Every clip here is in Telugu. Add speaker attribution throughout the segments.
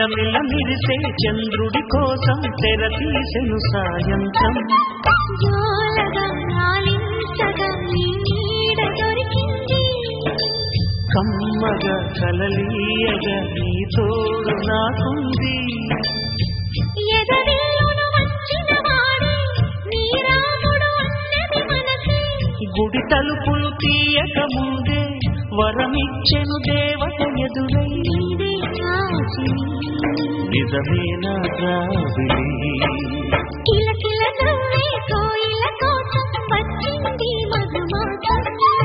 Speaker 1: మిలమిల మిరిసే చంద్రుడి కోసం తెర తీసెను సాయంత్రం
Speaker 2: జోలగా లాలించగా నీ నీడ దొరికింది
Speaker 1: కమ్మగా కలలీయగా నీ తోడు నాకుంది
Speaker 2: ఎదరిల్లును వచ్చిన వాడే నీ రాముడు అన్నది మనసే
Speaker 1: గుడి తలుపులు తీయక ముందే వరమిచ్చెను దేవత ఎదురై
Speaker 2: నీవే రాజిని
Speaker 1: నిజమేనా రావిలి
Speaker 2: కిలకిల నవ్వే కోయిల కోసం వచ్చింది మధుమాసం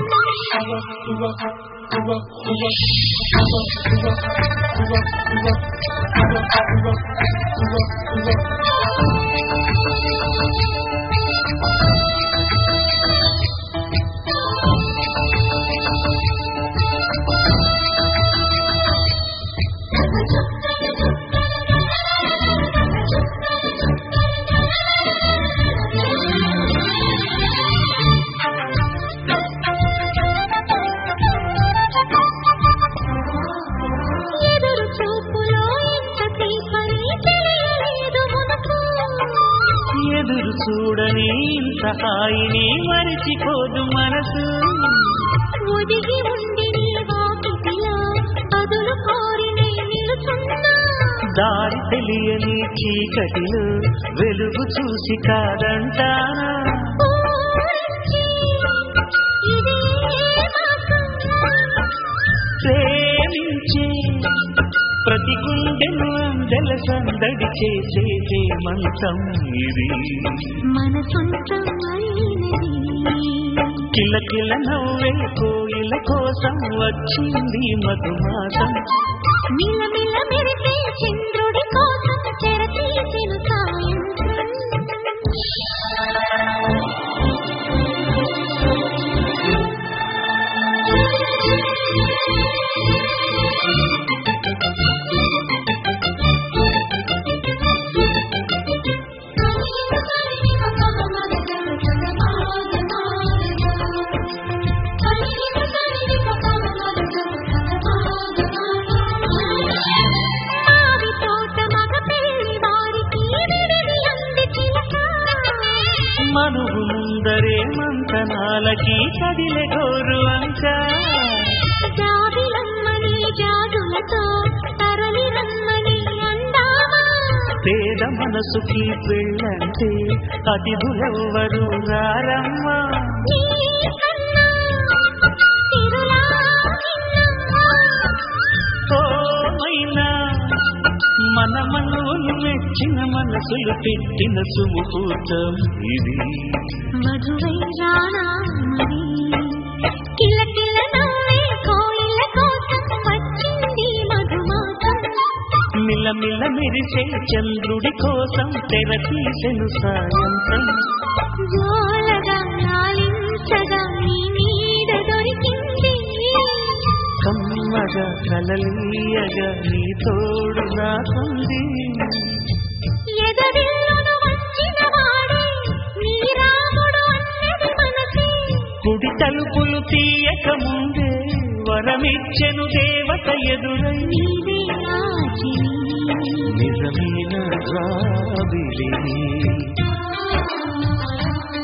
Speaker 2: ఎదురు చూపులో ఎంత తీపని తెలియలేదు మనకు
Speaker 1: ఎదురు చూడని ఇంత హాయిని మరిచిపోదు మనసు
Speaker 2: ఒదిగి ఉండి నీ వాకిటిలో అదులు కోరి నే నిలుచున్నా
Speaker 1: దారి తెలియని చీకటిలో వెలుగు చూసి కాదంటానా
Speaker 2: ఊరించి ఇదే మాసం
Speaker 1: ప్రేమించే ప్రతి గుండెను అందెల సందడి చేసే మంత్రం ఇది
Speaker 2: మన సొంతమైనది
Speaker 1: కిలకిల నవ్వే కోయిల కోసం వచ్చింది మధుమాసం
Speaker 2: మిలమిల మెరిసే చంద్రుడి కోసం తెరతీసిన సాయంత్రం మావి తోట మగ పెళ్లి వారికి విడిది అంది చిలక
Speaker 1: మనువు ముందరే మంతనాలకి కదిలే గోరు అంకా
Speaker 2: జాబిలమ్మని జాజులతో తరలి రమ్మని అందామా
Speaker 1: పేద మనసుకి పెళ్ళంటే అతిథులెవ్వరు రారమ్మా
Speaker 2: నీ కన్నా తిరులా
Speaker 1: ఓమైనా మన మనవులు మెచ్చిన మనసులు పెట్టిన సుముహూర్తం ఇది
Speaker 2: మధువై రానా మరి కిలకిల నవ్వే కోయిల కోసం వచ్చింది మధుమాసం
Speaker 1: మిలమిల మెరిసే చంద్రుడి కోసం తెర తీసెను సాయంత్రం
Speaker 2: జోలగా లాలించగా నీ నీడ దొరికింది
Speaker 1: కమ్మగా కలలీయగా నీ తోడు నాకుంది
Speaker 2: ఎదరిల్లును వచ్చిన వాడే నీ రాముడు అన్నది మనసే
Speaker 1: కుడి తలుపులు తీయక ముందే వరమిచ్చెను దేవత ఎదురై
Speaker 2: నీవే రాజిని
Speaker 1: నిజమైన రాబిలి